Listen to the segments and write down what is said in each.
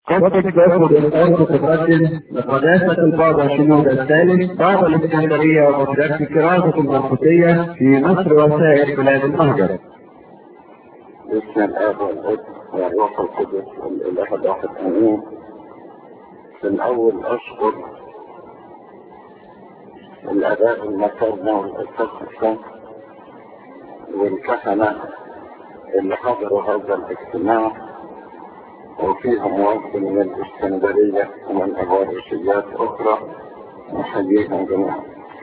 قد تتجاوز الأرض تقدم لقداسة البابا شنود الثالث بابا الإسكندرية ومدرسة كراسة المرقسية في مصر وسائر بلاد المهجر. باسم الآب والابن والروح القدس الإله الواحد آمين. في الأول أشكر الآباء المكارمة والأساتذة والكهنة اللي حضروا هذا الاجتماع وفيهم واحد من الإسكندرية ومن أبارشيات أخرى نحييهم جميعا.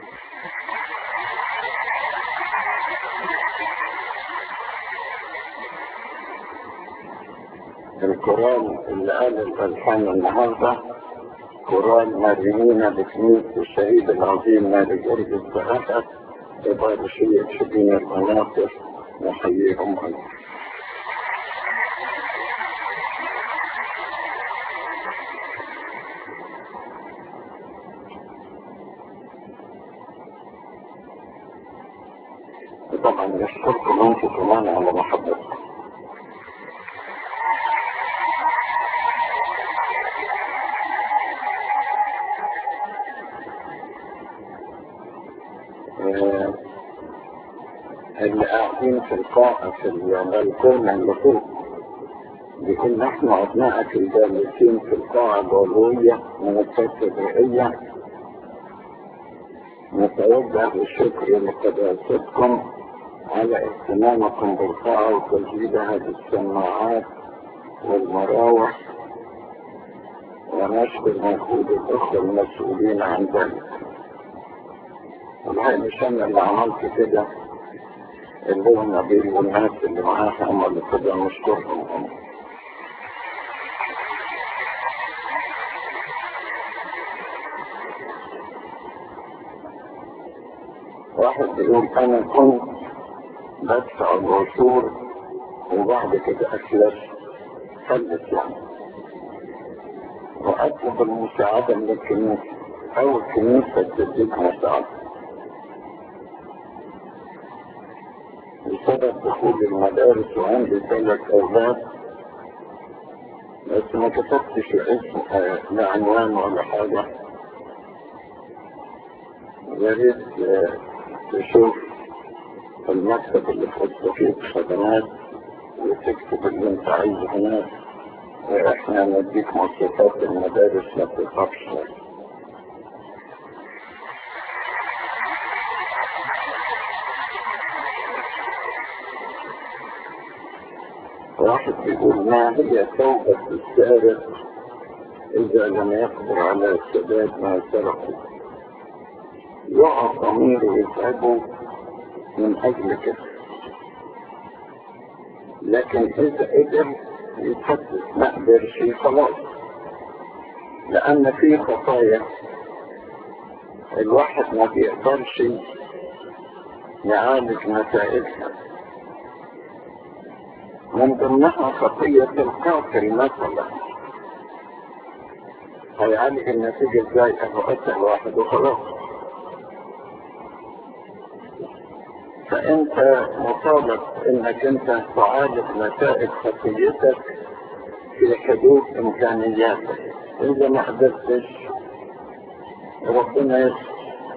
القرآن اللي قال الألحان النهارده قرآن مريمين بكنيسة الشهيد العظيم مالك جرج الصحافة تبارشية شبين القناطر نحييهم أيضا. طبعا نشكركم انتم كمان على محبتكم آه، اللي قاعدين في القاعة في البلكون اللي فوق بيكون نحن أبناء الجالسين في القاعة العلوية من التشريعية نتوجه بالشكر لقداستكم على اهتمامكم بالقاعة وتجديدها بالسماعات والمراوح ونشكر مجهود الأخوة المسؤولين عن ذلك. والله مش أنا اللي عملت كده اللي هو النبيل والناس اللي معاه عملوا كده نشكرهم هم. واحد بيقول أنا كنت بدفع العشور وبعد كده أفلس فلت يعني وأطلب المساعدة من الكنيسة أو الكنيسة تديك مساعدة بسبب دخول المدارس وعندي ثلاث أولاد بس ما كتبتش اسم آه، لا عنوان ولا حاجة يا ريت آه، تشوف المكتب اللي في الصفيق خدمات وتكتب اللي انت عايزه هناك واحنا نديك مواصفات المدارس ما تخافش واحد بيقول ما هي توبة السارق إذا لم يقدر على سداد ما سرقه يقع ضميره يتعبه من أجل كده لكن إذا قدر يتفتت ما قدرش خلاص لأن في خطايا الواحد ما بيقدرش يعالج نتائجها من ضمنها خطية القاتل مثلا هيعالج النتيجة ازاي اهو قتل واحد وخلاص فانت مطالب انك انت تعالج نتائج خطيتك في حدود امكانياتك اذا ما قدرتش ربنا يسر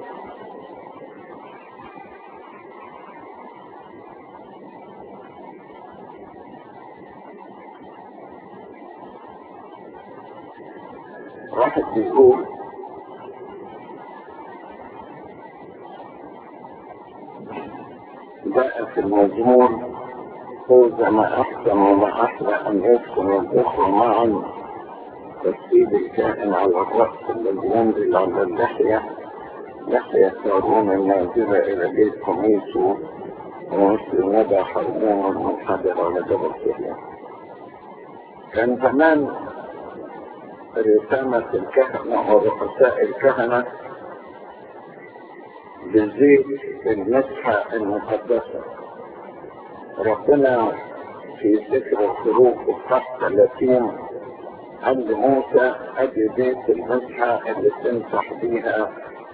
واحد بيقول جاء في المزمور فوز ما أحسن وما أحلى أن يسكن الأخوة معا تسديد الكائن على الرأس الذي ينزل على اللحية لحية هارون النازلة إلى بيت قميصه ومثل ندى حرمون المنحدر على جبل سريان كان زمان رسامة الكهنة ورؤساء الكهنة بزيت المسحة المقدسة ربنا في ذكر الخروج الصف 30 عند موسى ادي بيت المسحة اللي تمسح بيها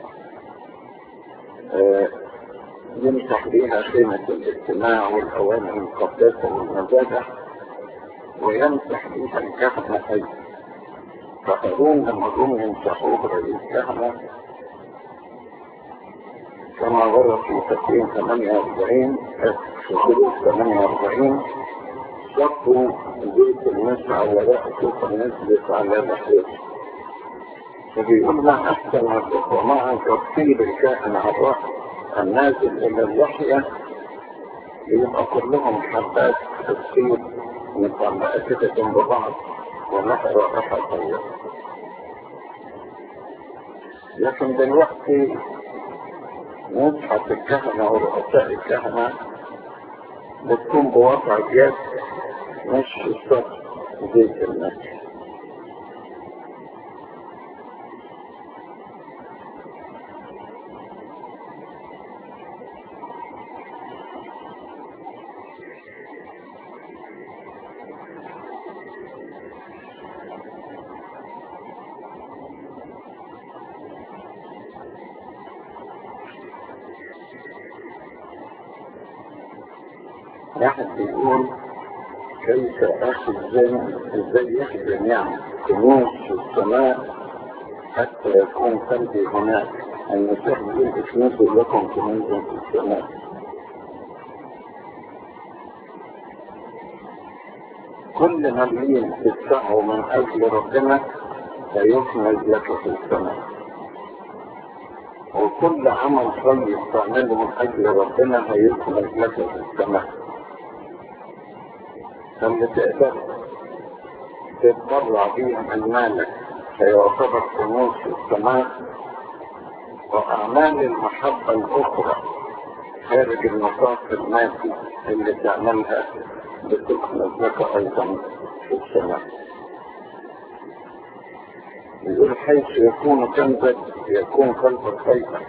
آه يمسح بيها خيمة الاجتماع والأواني المقدسة والمذابح ويمسح بيها الكهنة أيضا فهارون لما جم يمسحوه رئيس كهنة كما ورد في تكوين 48 في خروج 48 صبوا زيت المسح على رأسه فنزلت على لحيته فبيقول ما أحسن الأخوة مع ترتيب الكائن على الرأس النازل إلى اللحية يبقى كلهم حبات تصير متعلقة جنب بعض ولها رائحة طيبة لكن دلوقتي مسحة الكهنة ورؤساء الكهنة بتكون بوضع يد مش الصف زيت المسح واحد بيقول كيف اخذ ازاي يخدم يعني كنوز في السماء حتى يكون قلبي هناك المسيح بيقول اكنزوا لكم كنوز في السماء كل مليين تدفعه من اجل ربنا سيكنز لك في السماء وكل عمل طيب تعمله من اجل ربنا هيكنز لك في السماء فاللي تقدر تتبرع بيه من مالك فيعتبر كنوز في السماء وأعمال المحبة الأخرى خارج النطاق المادي اللي تعملها بتكمل لك أيضا في السماء يقول حيث يكون كنزك يكون قلبك أيضا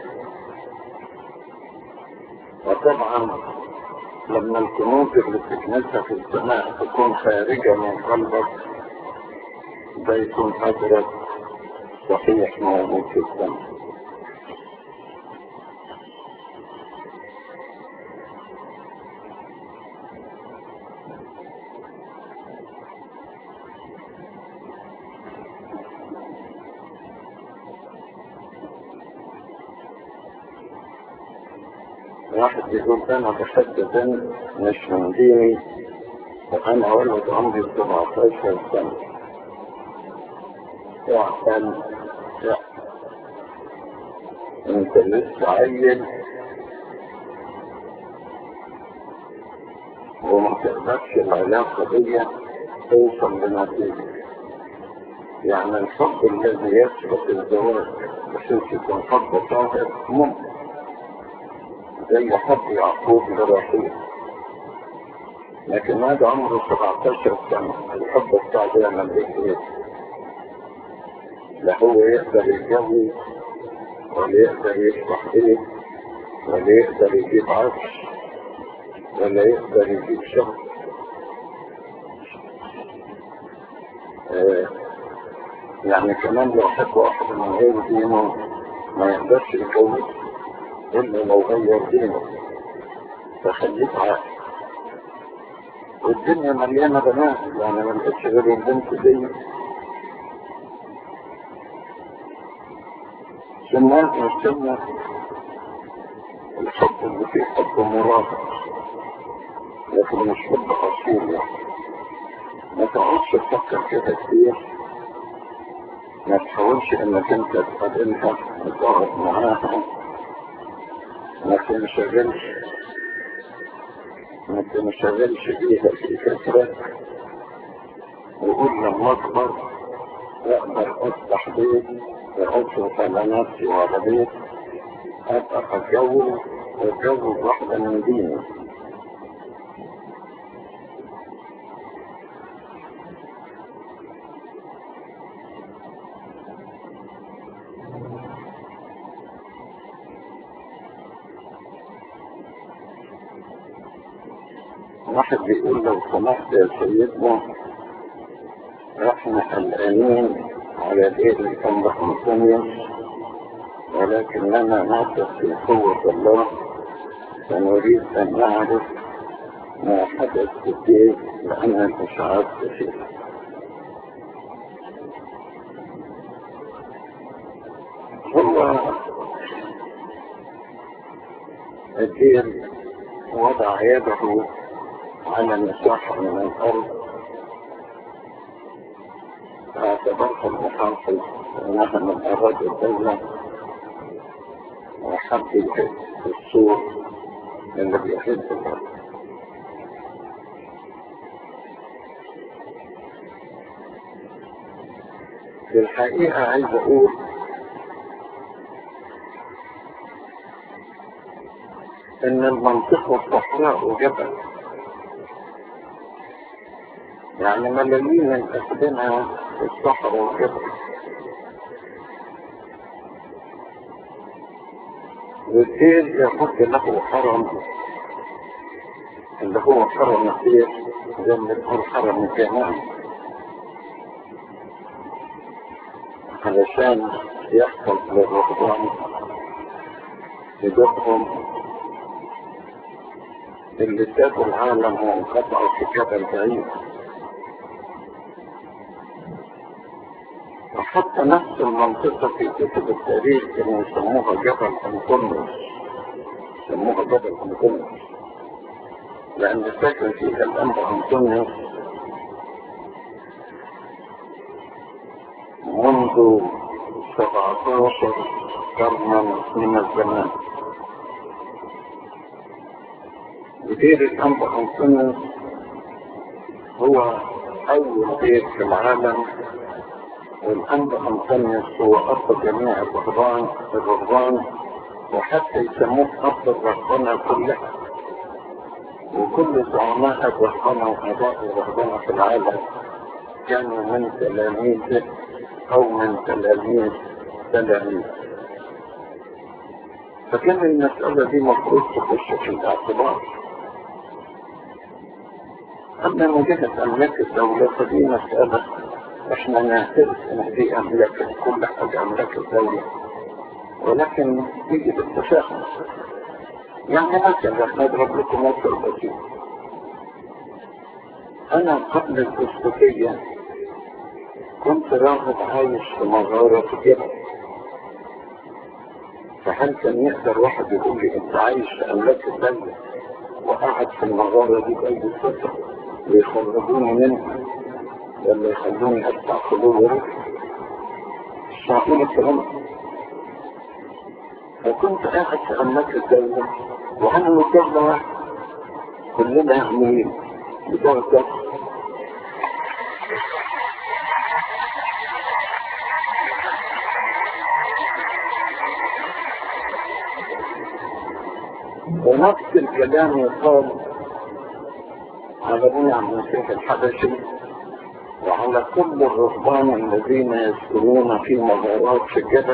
وطبعا لما الكنوز اللي بتكنسها في السماء تكون خارجة من قلبك ده يكون أجرك صحيح موجود في السماء واحد بيقول انا بحب بنت مش من ديني وانا ولد عمري 17 سنة وعشان لا انت لسه عيل وما تقدرش العلاقة دي توصل لنتيجة يعني الحب الذي يسبق الزواج بحيث يكون حب طاهر ممكن زي حب يعقوب لرحيل لكن هذا عمره 17 سنة الحب بتاع ده ما ايه لا هو يقدر يتجوز ولا يقدر يشرح ايه ولا يقدر يجيب عرش ولا يقدر يجيب شغل آه يعني كمان لو حب واحد من غير دينه ما يقدرش يتجوز إلا لو غير دينه فخليك عاقل والدنيا مليانة بنات يعني ما لقيتش غير البنت دي سنة مش سنة الحب اللي فيه حب مرافق لكن مش حب أصيل يعني ما تقعدش تفكر كده كتير ما تحاولش انك انت تقابلها وتقعد معاها ما تنشغلش ما تنشغلش بيها في كثرة وقول لما اكبر اقدر افتح بيت واصرف على نفسي وعلى بيت ابقى اتجوز واتجوز واحدة من ديني واحد بيقول لو سمحت يا سيدنا احنا قلقانين على الايه اللي كان رقم ثانية ولكننا نثق في قوة الله ونريد ان نعرف ما حدث في البيت لان الاشعاعات كثيرة مرة الدين وضع يده على مساحة من الأرض فاعتبرها المحافظ أنها من أراد الدولة وحب السور اللي بيحب الأرض في الحقيقة عايز أقول إن المنطقة صحراء وجبل يعني ملايين الأسبنة في الصحراء والجبل والدين يحط له حرم اللي هو حرم الدين زي ما بنقول حرم الجمال علشان يحصل للرهبان بدورهم اللي سابوا العالم وانقطعوا في جبل بعيد وحتى نفس المنطقة في كتب التاريخ كانوا يسموها جبل أنطونيوس يسموها جبل أنطونيوس لأن ساكن فيها الأنبا أنطونيوس منذ 17 قرنا من الزمان بدير الأنبا أنطونيوس هو أول بيت في العالم والأنبا أنطونيوس هو أب جميع الرهبان الرهبان وحتى يسموه أب الرهبنة كلها وكل زعماء الرهبنة وآباء الرهبنة في العالم كانوا من تلاميذه أو من تلاميذ تلاميذ فكان المسألة دي مفروض تخش في الاعتبار أما من جهة أملاك الدولة فدي مسألة احنا نعترف ان دي املاك كل حاجة املاك الدولة ولكن تيجي بالتفاهم يعني مثلا نضرب لكم مثل بسيط انا قبل الاسبوعية كنت راغب عايش في مغارة في جبل فهل كان يقدر واحد يقول لي انت عايش في املاك الدولة وقاعد في المغارة دي بأي فترة ويخرجوني منها ولا يخلوني ادفع خلوه ورث مش معقول الكلام وكنت قاعد في املاك الدولة وانا الدولة واحد كلنا عاملين بتوع الدولة ونفس الكلام يقال على ابونا عبد المسيح الحبشي وعلى كل الرهبان الذين يسكنون في مغارات في الجبل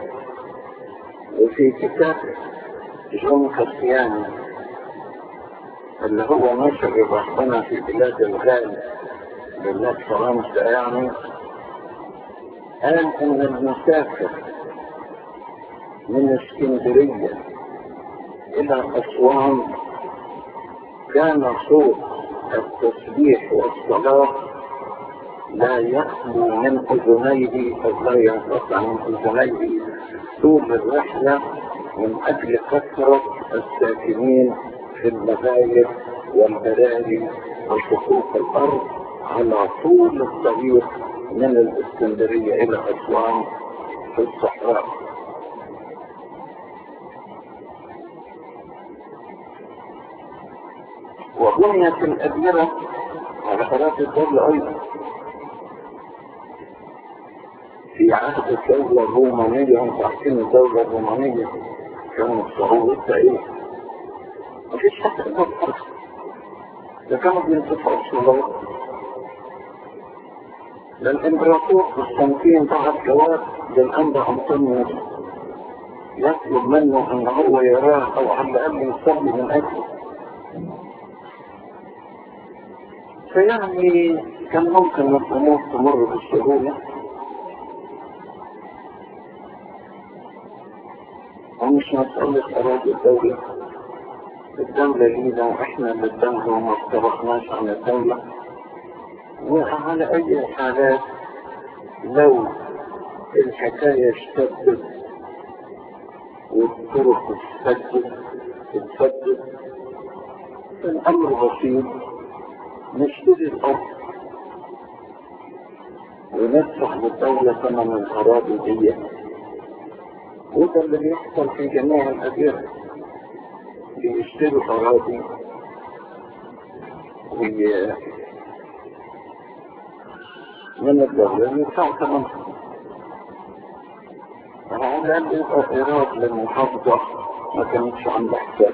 وفي كتاب جون كريستياني اللي هو نشر الرهبنة في بلاد الغال بلاد فرنسا يعني قال ان المسافر من اسكندرية الى اسوان كان صوت التسبيح والصلاة لا يخلو من اذنيه او لا ينقطع من اذنيه طول الرحلة من اجل كثرة الساكنين في المغاير والبراري وشقوق الارض على طول الطريق من الاسكندرية الى اسوان في الصحراء وبنيت الأديرة على خلاف الدولة أيضا في عهد الدولة الرومانية هم عارفين الدولة الرومانية كانت صعوبتها ايه؟ مفيش حتى النصر ده كانوا بينتفعوا الصلاة ده الامبراطور قسطنطين بعت جواب للأنبا أنطونيوس يطلب منه ان هو يراه او على الاقل يصلي من اجله فيعني كان ممكن الامور تمر بالسهوله ومش مسألة أراضي الدولة الدولة لينا وإحنا اللي الدولة وما افترقناش عن الدولة وعلى أي حالات لو الحكاية اشتدت والطرق تتسدد تتسدد الأمر بسيط نشتري الأرض وندفع للدولة ثمن الأراضي دي وده اللي بيحصل في جميع الأجيال بيشتروا أراضي وي... من الدولة يدفعوا ثمنها فهذا بيبقى إيراد للمحافظة ما كانتش عندها حساب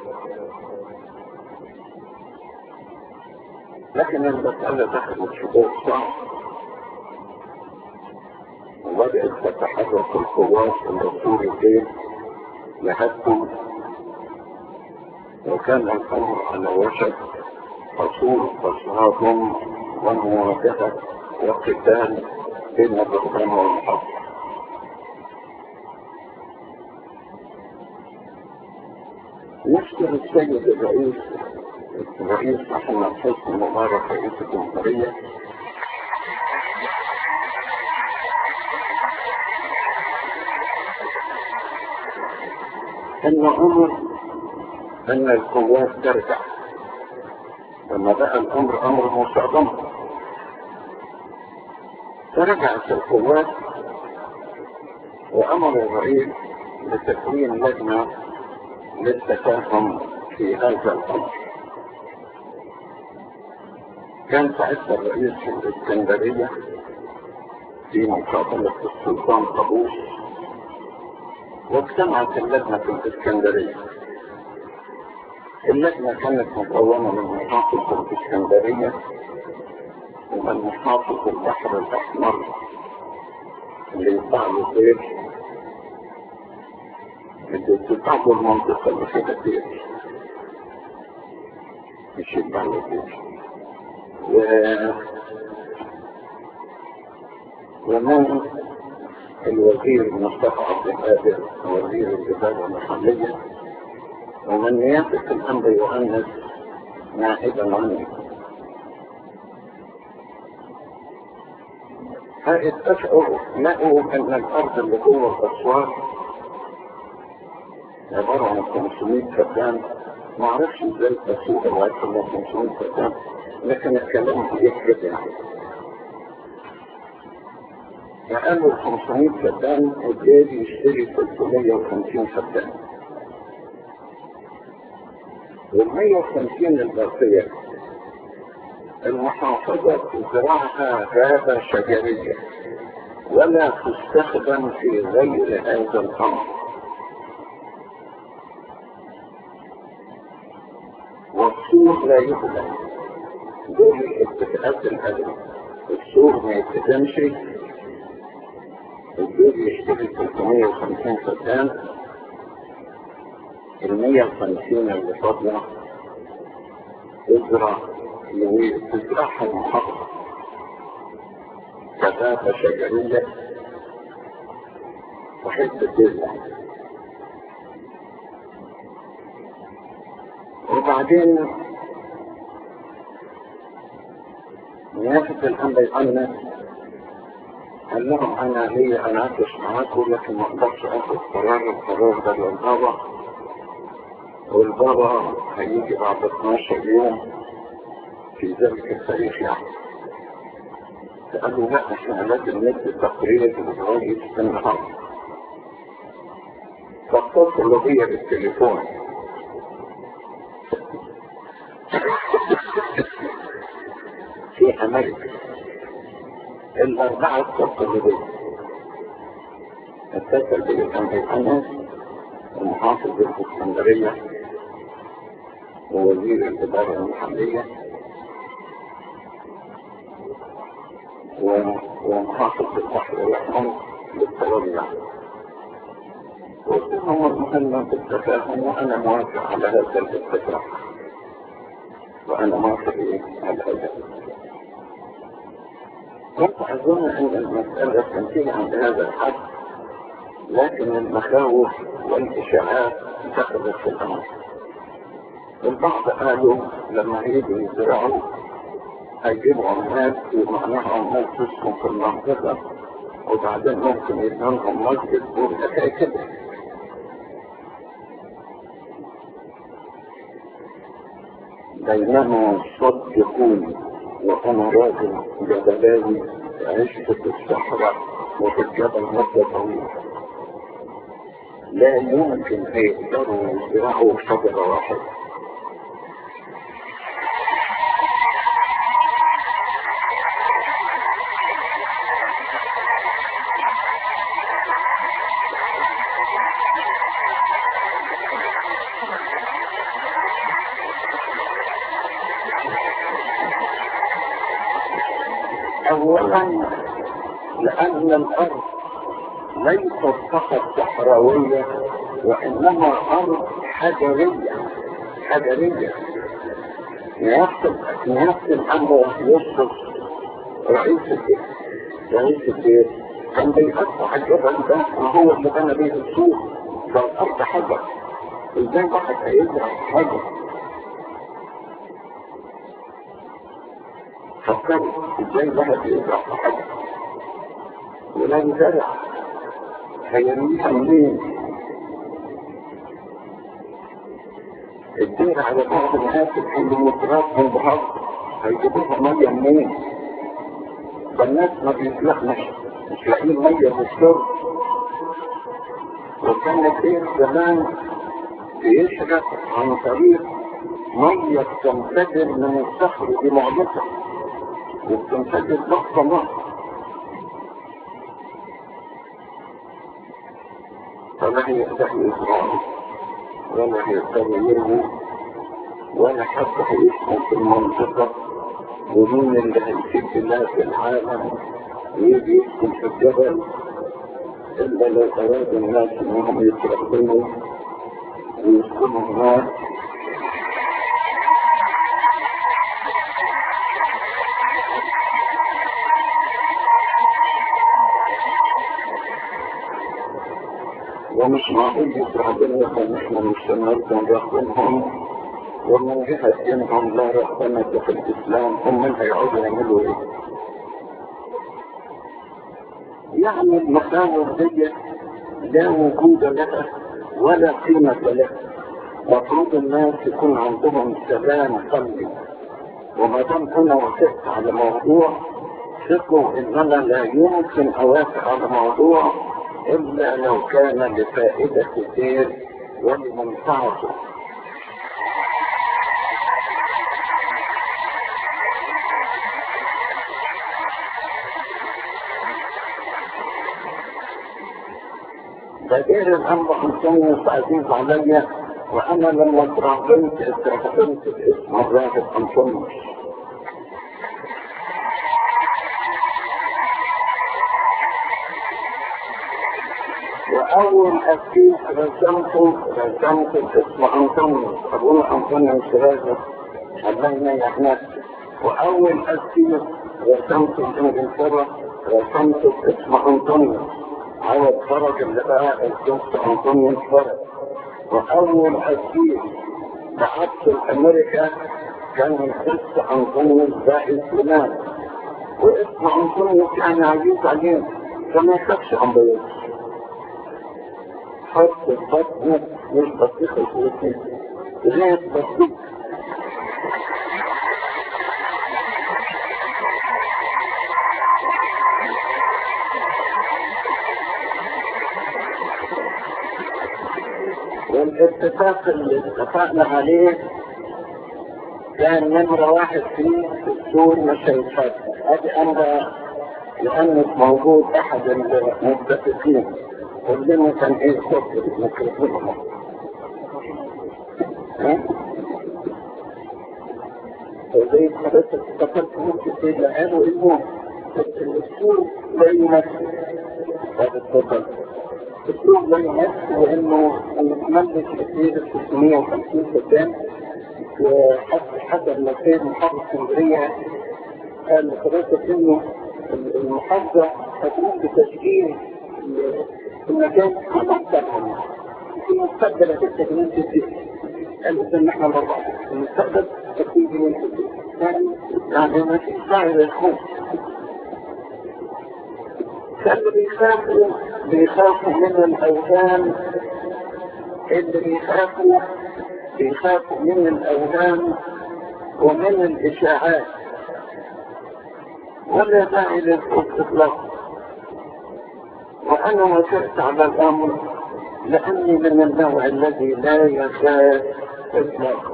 لكن المسألة دخلت في دور صعب وبدأت تتحرك القوات الرسول الليل لحد وكان الأمر على وشك حصول تصادم ومواجهة وقتال بين الرهبان والمحافظة يشكر السيد الرئيس الرئيس محمد حسني مبارك رئيس الجمهورية أن أمر أن القوات ترجع لما بقى الأمر أمر مصادمة فرجعت القوات وأمر الرئيس بتكوين لجنة للتفاهم في هذا الأمر كان ساعتها الرئيس في الإسكندرية في مقابلة السلطان قابوس واجتمعت اللجنة في الإسكندرية اللجنة كانت مكونة من محافظ الإسكندرية ومن محافظ البحر الأحمر اللي يطلع له خير اللي تطلع المنطقة اللي فيها خير مش يطلع له خير و ومن الوزير مصطفى عبد القادر وزير الإدارة المحلية ومن نيابة الأمر يؤنس نائبا عني فاتفقوا لقوا أن الأرض اللي جوه الأسوار عبارة عن 500 فدان ما اعرفش ازاي تسوق الوقت 500 فدان لكن الكلام بيحجب يعني فقالوا 500 فدان والجاي يشتري 350 فدان وال 150 الباقية المحافظة تزرعها غابة شجرية ولا تستخدم في غير هذا الأمر والسور لا يهدم دول الاتفاقات الأدب السور ما يتقدمش الدول يشتري 350 فدان ال 150 اللي فاضلة تزرع تزرعها المحافظة كثافة شجرية وحتة تزرع وبعدين نيافة الأنبا يؤنس قال لهم أنا لي أناقش معاكم لكن ما أقدرش آخد قرار القرار ده للبابا والبابا هيجي بعد 12 يوم في ذلك التاريخ يعني فقالوا لا احنا لازم ندي تقرير للرئيس في النهارده فاتصلوا بيا بالتليفون في امريكا الاربعه اتصلوا بيا اتصل بي الامر انس ومحافظ الاسكندريه ووزير الاداره المحليه ومحافظ البحر الأحمر بالتوزع قلت لهم مهمة بالتفاهم وأنا موافق على هذا الاتفاق وأنا موافق على هذا كنت أظن أن المسألة تنتهي عند هذا الحد لكن المخاوف والإشاعات دخلت في الأمر البعض قالوا لما يجوا يزرعوا هيجيبوا عمال ومعناها عمال تسكن في المنطقة وبعدين ممكن يبنى لهم مسجد والحكاية كده بينما صدقوني وأنا راجل جبلاني عشت في الصحراء وفي الجبل مدة طويلة لا يمكن هيقدروا يزرعوا شجرة واحدة أولا لأن الأرض ليست فقط صحراوية وإنما أرض حجرية حجرية نفس نفس الأمر يوسف رئيس البيت رئيس البيت كان بيقطع الجبل ده وهو اللي بنى بيه السوق فالأرض حجر ازاي واحد هيزرع حجر فكروا ازاي واحد يزرع حجر ولا يزرع هيرميها منين الدير على بعض الناس اللي متراكم بحظ هيجيبوها ميه منين فالناس ما بيسلخنش مش لاقيين ميه للشرب وكان الدير زمان بيشرب عن طريق ميه بتنفجر من الصخر دي معجزه وبتنفجر ضغط مصر فما يقدر يزرعوا ولا يقدر يرموا ولا حتى هيسكن في المنطقة ومين اللي هيسيب الله في العالم ويجي يسكن في الجبل إلا لو أراد الناس إنهم يتربوا ويسكنوا هناك ومش معقول يسرع بالنسبة ان احنا مش سنرجع نراقبهم ومن جهة انهم لا رحمة في الاسلام هم من هيقعدوا يعملوا ايه؟ يعني المخاوف دي لا وجود لها ولا قيمة لها مفروض الناس يكون عندهم سلام قلبي وما دام انا وافقت على موضوع ثقوا ان انا لا يمكن اوافق على موضوع إلا لو كان لفائدة الدين ولمنفعته فغير الأمر حسين عزيز علي وأنا لما ترغبت استخدمت باسم الراغب أنطونيوس وأول أسيس رسمته رسمت اسم أنطونيوس أبونا أنطونيوس هذا الله يحمد وأول أسيس رسمت إنجلترا رسمت اسم أنطونيوس عوض فرج اللي بقى القدس أنطونيوس فرج وأول أسيس بعثت أمريكا كان القدس أنطونيوس باقي سليمان واسم أنطونيوس يعني عزيز عليه فما يخافش عن بيوت حط البطن مش بطيخ الفلسطين غير بطيخ والاتفاق اللي اتفقنا عليه كان نمرة واحد فيه الدستور مش هيتحدد ادي انا لانه موجود احد المتفقين كلنا كان ايه صوت الميكروفون زي حضرتك افتكرت ممكن تبقى قالوا انه الاسلوب لا يمثل هذا التفضل الاسلوب لا يمثل وانه المتملك كثير 650 فدان وحسب حسب ما كان محافظ اسكندريه قال لحضرتك انه المحافظه هتقوم بتشكيل المكان مستقبل في مستقبل هتبقى من تسجيل قالوا ان احنا الاربعه المستقبل تكون من تسجيل يعني ما فيش داعي للخوف كانوا بيخافوا بيخافوا من الاوهام اللي بيخافوا بيخافوا من الاوهام ومن الإشاعات ولا داعي للإطلاق وأنا وافقت على الأمر لأني من النوع الذي لا يخاف إطلاقا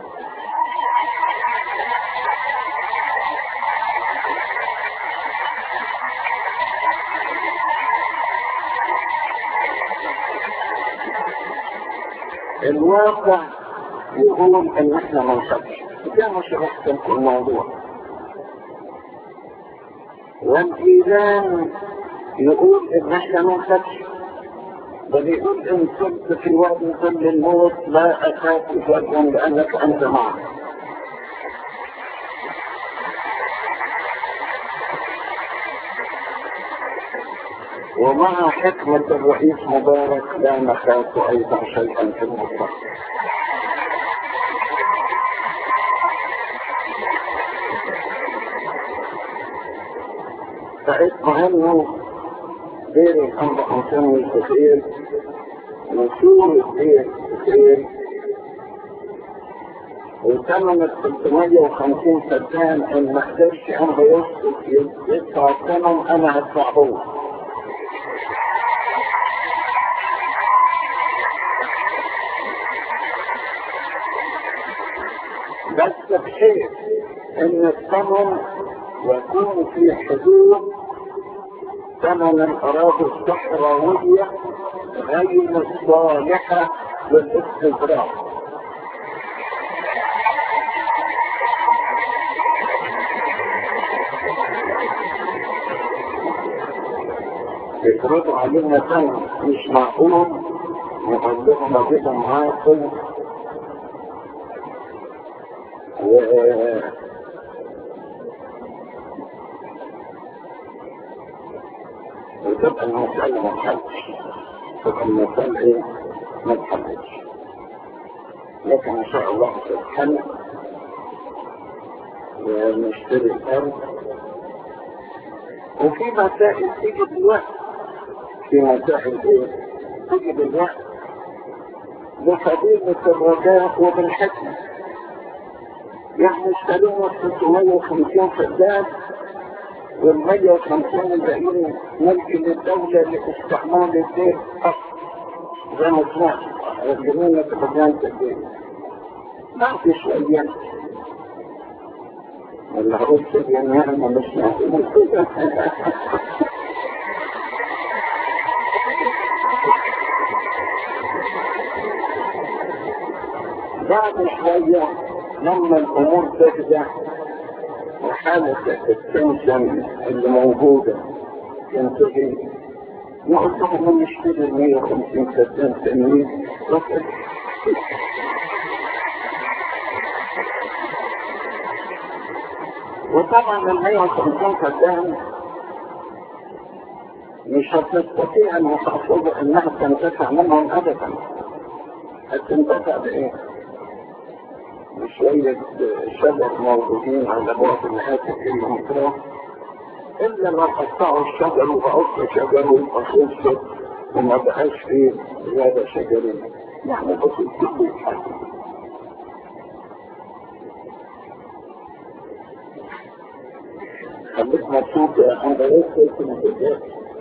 الواقع يقول ان احنا ما نخافش ده مش رحت في الموضوع والايمان يقول ان احنا ما نخافش بل يقول ان كنت في وادي ظل الموت لا اخاف فجأة لانك انت معي ومع حكمة الرئيس مبارك لا نخاف أيضا شيئا في المطلق فاطمئنوا غير الأمر أنسان الكثير وصول غير كثير وثمن ال 350 فدان ان ما قدرش انا يسقط يدفع الثمن انا هدفعه بس بحيث ان الثمن يكون في حدود ثمن الاراضي الصحراويه غير الصالحه للاستزراع يفرضوا علينا ثمن مش معقول نقول لهم كده معاكم و وتبقى المسألة ما تحلش تبقى المسألة ايه ما تحلش لكن ان شاء الله تتحل ونشتري الارض وفي مسائل تيجي بالوقت في مسائل ايه تيجي بالوقت بفضيلة الرجاء وبالحكمة يعني اشترونا 650 فدان وال 150 الباقيين ملك للدولة لاستعمال الدين فقط زي ما سمعت يخدمونا في خدمات الدين ما في شوية اللي هقول كده يعني انا مش معقول بعد شوية لما الأمور تهدى وحالة التنشن اللي موجودة تنتهي نقول لهم نشتري 150 فدان تانيين وطبعا ال 150 فدان مش هتستطيع ان تحصل انها تنتفع منهم ابدا هتنتفع بايه؟ بشوية شجر موجودين على بعض المناطق المنطقة إلا لو قطعوا الشجر وبقص شجر ويبقى خلصت وما بقاش فيه زيادة شجرية يعني بس كل حاجة خليك مبسوط يا أخي ده لسه في النتيجة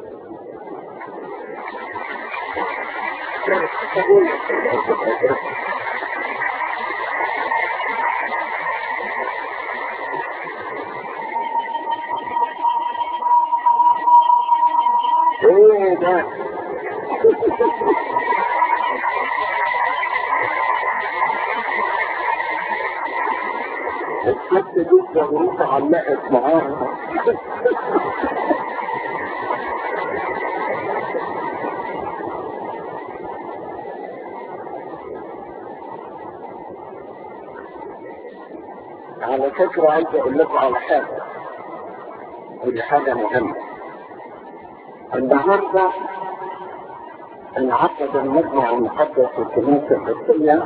ايه ده الست دي الزغروطة علقت معاها على فكرة عايز اقول لكم على حاجة ودي حاجة مهمة النهاردة انعقد المجمع المقدس في الكنيسة القبطية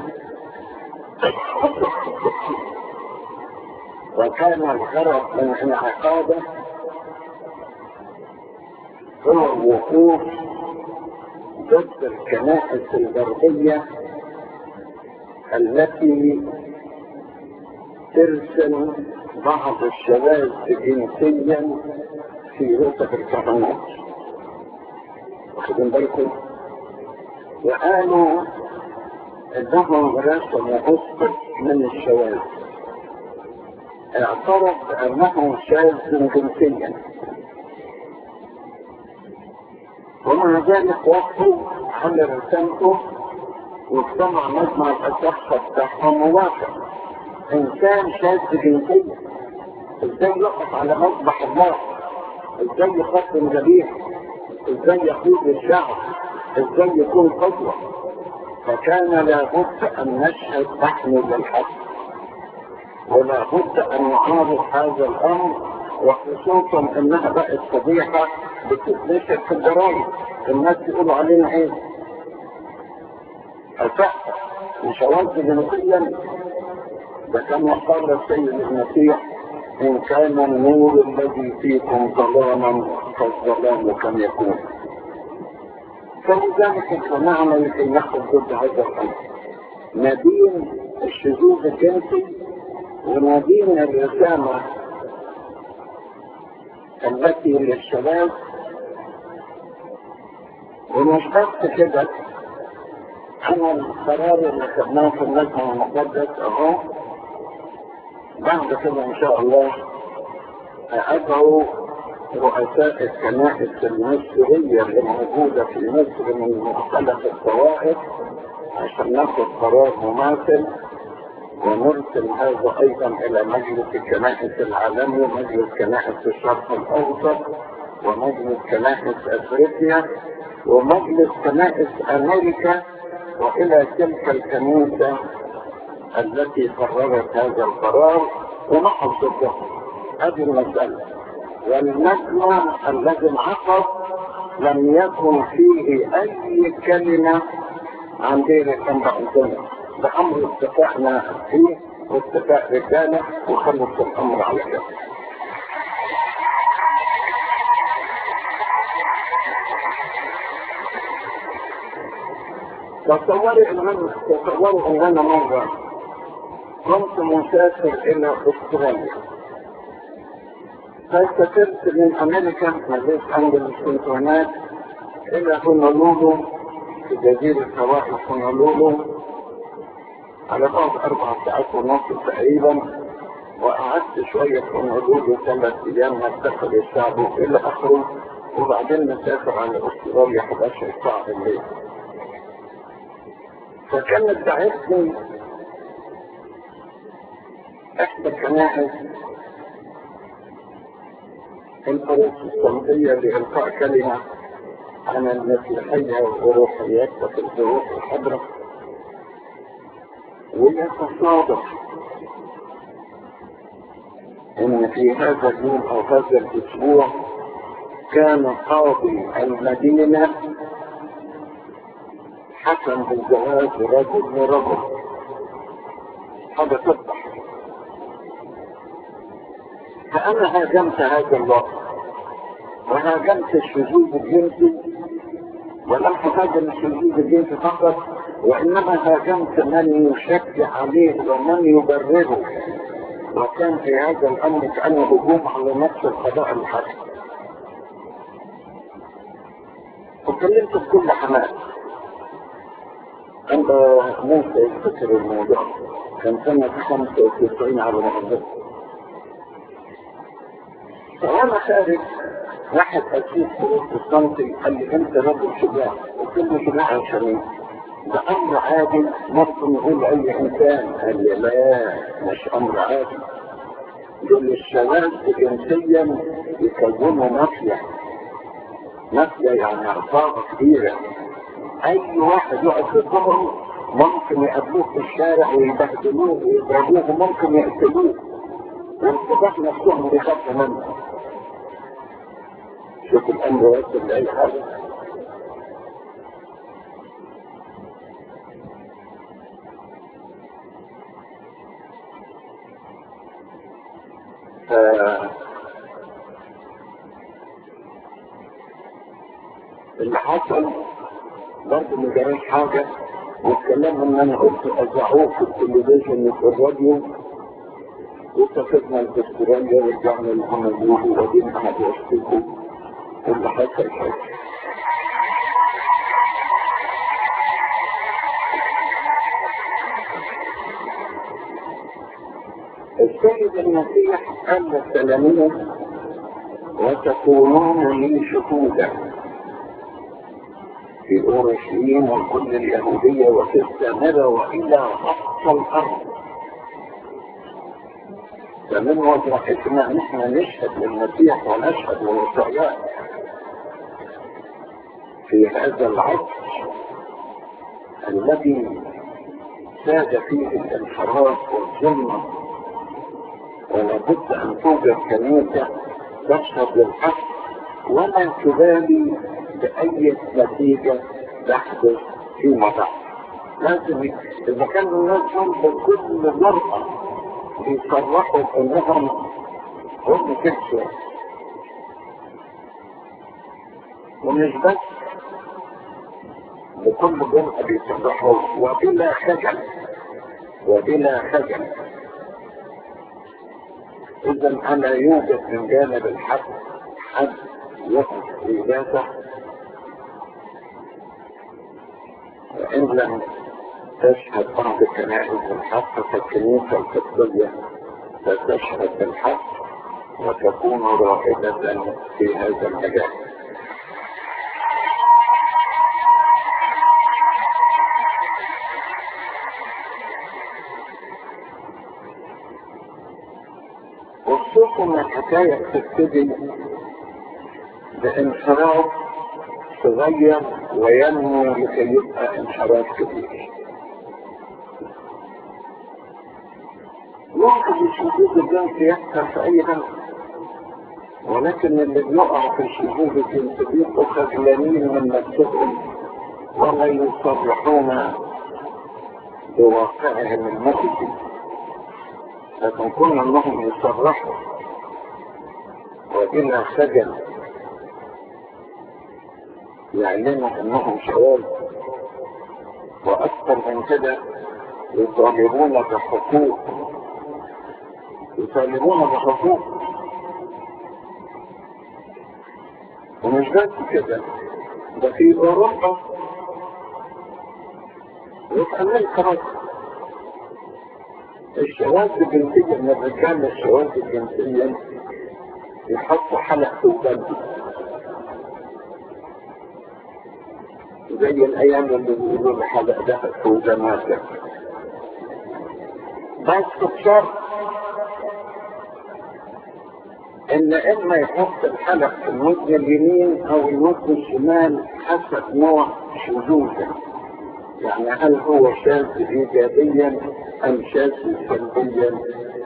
وكان الغرض من انعقاده هو الوقوف ضد الكنائس الغربية التي ترسل بعض الشباب جنسيا في رتب الكهنوت واخدين بالكم وقالوا انهم رسموا اسقف من الشواذ اعترف بانه شاذ جنسيا ومع ذلك وقفوا على رسالته واجتمع مجمع الاصحة بتاعهم موافق انسان شاذ جنسيا ازاي يقف على مذبح الله ازاي يقدم ذبيحه ازاي يقود الشعب ازاي يكون قدوه فكان لابد ان نشهد نحن بالحق ولا بد ان نعارض هذا الامر وخصوصا انها بقت فضيحه بتتنشر في الجرايد الناس يقولوا علينا ايه؟ الفحص وشواذ جنسيا ده كان قال السيد المسيح ان كان النور الذي فيكم ظلاما فالظلام كم يكون فلذلك اجتمعنا لكي نخرج ضد هذا الامر ندين الشذوذ الجنسي وندين الرسامة التي للشباب ومش بس كده انا القرار اللي خدناه في المجمع المقدس اهو بعد كده ان شاء الله ادعو رؤساء الكنائس المصرية اللي موجودة في مصر من مختلف الطوائف عشان ناخد قرار مماثل ونرسل هذا ايضا الى مجلس الكنائس العالمي ومجلس كنائس الشرق الاوسط ومجلس كنائس افريقيا ومجلس كنائس امريكا والى تلك الكنيسة التي قررت هذا القرار ونحن ضده هذه المسألة والمجمع الذي انعقد لم يكن فيه اي كلمة عن دين الامر ده امر اتفقنا فيه واتفاق رجالة وخلص الامر على كده تصوري ان انا تصوروا ان انا مرة كنت مسافر الى استراليا فسافرت من امريكا مدينة انجلس كنت هناك الى هونولولو في جزيرة هواء هونولولو على بعد اربع ساعات ونص تقريبا وقعدت شوية في هونولولو ثلاث ايام نتدخل الشعب الى اخره وبعدين نسافر على استراليا 11 ساعة بالليل فكانت دعتني احدى الكنائس البروتستانتية لإلقاء كلمة عن المسيحية وروحياتها في الظروف الحضرة ويتصادف ان في هذا اليوم او هذا الاسبوع كان قاضي المدينة حكم بالزواج رجل لرجل هذا تذبح فأنا هاجمت هذا الوقت وهاجمت الشذوذ الجنسي ولم أهاجم الشذوذ الجنسي فقط وإنما هاجمت من يشجع عليه ومن يبرره وكان في هذا الأمر كأنه هجوم على نفس القضاء الحاكم وكلمت بكل حماس عند موسى يفتكر الموضوع كان سنة 95 على ما أتذكر فأنا خارج واحد أكيد بروتستانتي قال لي أنت رجل شجاع قلت له شجاع شريف ده أمر عادي ممكن يقول أي إنسان قال لي لا مش أمر عادي دول الشباب جنسيا يكونوا مافيا مافيا يعني عصابة كبيرة أي واحد يقف في ظهره ممكن يقابلوه في الشارع ويبهدلوه ويضربوه وممكن يقتلوه والصباح نفسهم بيخافوا منه شوف الامر وصل لاي حاجه اللي حصل برضه ما جراش حاجه والكلام ان انا قلت اذاعوه في التلفزيون وفي الراديو وسافرنا الاسبرانيا ورجعنا لهونولوه وبعدين قعدوا يشتكوا واللي حصل حصل السيد المسيح قال للتلاميذ وتكونون لي شهودا في اورشليم وكل اليهوديه وفي السامره والى اقصى الارض فمن وظيفتنا نحن نشهد للمسيح ونشهد للرسالات في هذا العصر الذي ساد فيه الانحراف والظلمه ولابد ان توجد كنيسه تشهد للحق ولا تبالي باي نتيجه تحدث فيما بعد لازم اذا كان الناس بكل جرأه بيصرحوا انهم هم كده ومش بس بكل جرأة بيصرحوا وبلا خجل وبلا خجل اذا انا يوجد من جانب الحق حد يقف في ذاته وان لم تشهد بعض الكنائس بالحق فالكنيسه القبطيه ستشهد بالحق وتكون رائدة في هذا المجال وخصوصا الحكاية تبتدي بانحراف صغير وينمو لكي يبقى انحراف كبير ممكن الشذوذ الجنسي يحصل في اي بلد ولكن اللي بيقع في الشذوذ الجنسي بيبقوا خجلانين من نفسهم ولا يصرحون بواقعهم المسجد لكن كون انهم يصرحوا وبلا خجل يعلنوا انهم شباب واكثر من كده يطالبون بحقوق يطالبون بحقوق ومش بس كده ده في اوروبا وفي امريكا برضه الشواذ الجنسية من الرجال الشواذ الجنسية يحطوا حلق في القلب زي الايام اللي بيقولوا الحلق ده في وزناتك بس بشرط ان اما يحط الحلق في الوجه اليمين او الوجه الشمال حسب نوع شذوذه يعني هل هو شاذ ايجابيا ام شاذ سلبيا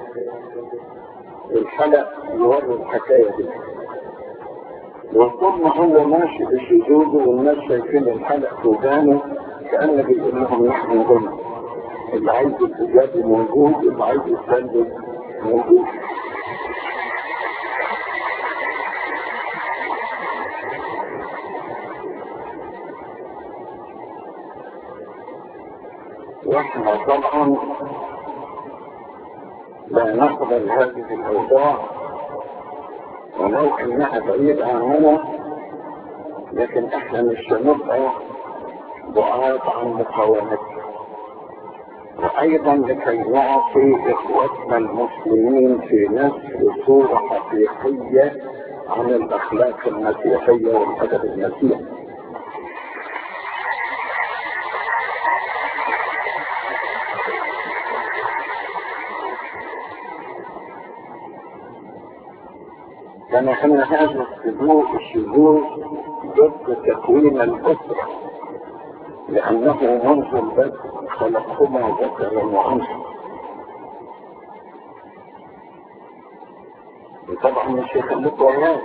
الحلق يوري الحكايه دي وطول ما هو ماشي بشذوذه والناس شايفين الحلق في ودانه كانه بيقول لهم نحن هنا اللي عايز الايجابي موجود اللي عايز السلبي موجود واحنا طبعا لا نقبل هذه الاوضاع ولو انها بعيدة عننا لكن احنا مش هنبقى بعاد عن مقاومتها وايضا لكي نعطي اخوتنا المسلمين في نفس صورة حقيقية عن الاخلاق المسيحية والادب المسيحي كما ان هذا الشذوذ الشذوذ ضد تكوين الاسره لانه منذ البدء خلقهما ذكرا وانثى طبعا مش يخليك وياه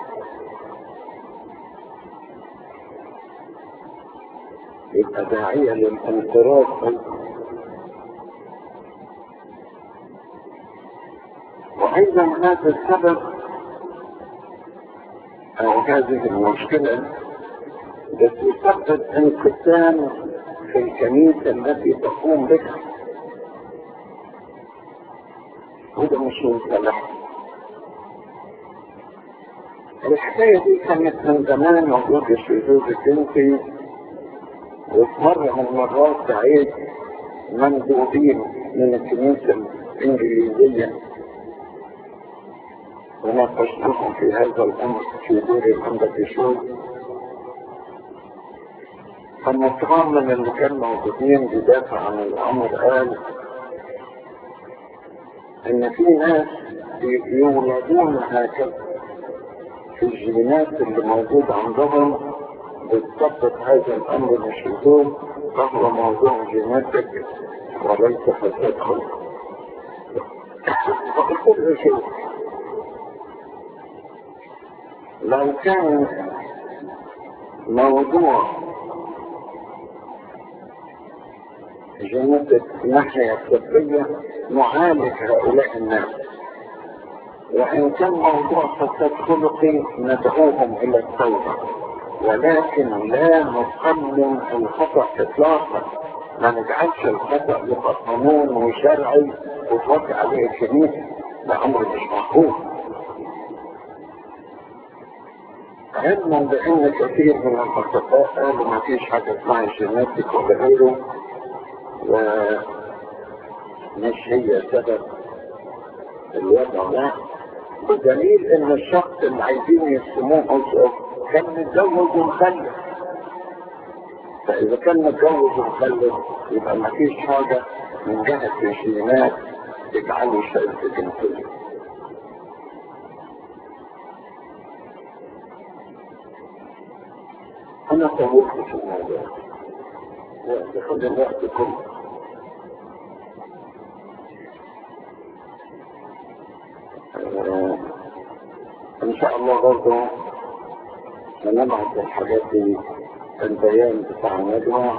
يبقى داعية للانقراض وأيضا هذا السبب أو هذه المشكلة بتسبب انقسام في الكنيسة التي تقوم بها وده مش مصطلح الحكاية دي كانت من زمان موجودة في زوج الجنسي وفي مرة من المرات سعيد مندوبين من الكنيسة الإنجليزية وناقشناهم في هذا الأمر في دور الأندلسون فالنصران من اللي كانوا موجودين بيدافع عن الأمر قال إن في ناس يولدون هكذا في الجينات اللي موجود عندهم بتثبت هذا الأمر مش وجود فهو موضوع جيناتك وليس فساد خلق فقلت له شوف لو كان موضوع جيناتك ناحية طبية نعالج هؤلاء الناس وإن كان موضوع فساد خلقي ندعوهم إلى التوبة ولكن لا نقنن الخطأ إطلاقا ما نجعلش الخطأ يبقى قانون وشرعي وتوافق عليه الكنيسة ده أمر مش مقبول علما بأن كثير من الأطباء قالوا ما فيش حاجة اسمها جيناتيك ولا غيره ومش هي سبب الوضع ده بدليل ان الشخص اللي عايزين يرسموه اسقف كان متجوز ومخلف فاذا كان متجوز ومخلف يبقى ما فيش حاجه من جهه الجينات تجعله شاذ جنسيا انا طولت في الموضوع وخد الوقت كله ان شاء الله برضه هنبعت الحاجات دي البيان بتاع الندوة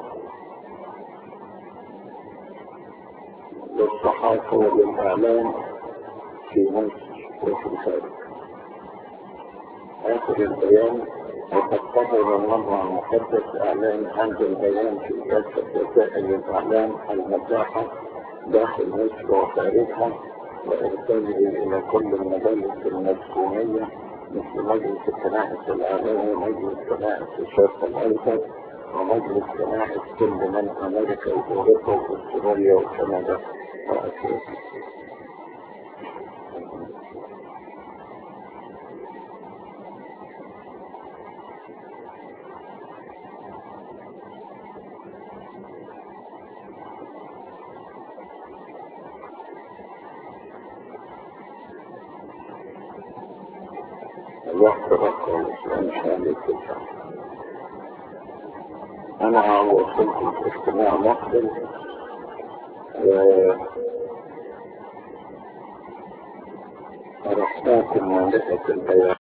للصحافة وللإعلام في مصر وفي الخارج آخر البيان وقد قرر النظر المقدس إعلان هذا البيان في كافة وسائل الإعلام المتاحة داخل مصر وخارجها وإرساله إلى كل المجالس المسكونية مثل مجلس الكنائس العالمي ومجلس كنائس الشرق الأوسط ومجلس كنائس كل من أمريكا وأوروبا وأستراليا وكندا وأفريقيا. الوقت بقى مش عليك انا هوصلكم في اجتماع مقبل و رحماكم من لقة البيان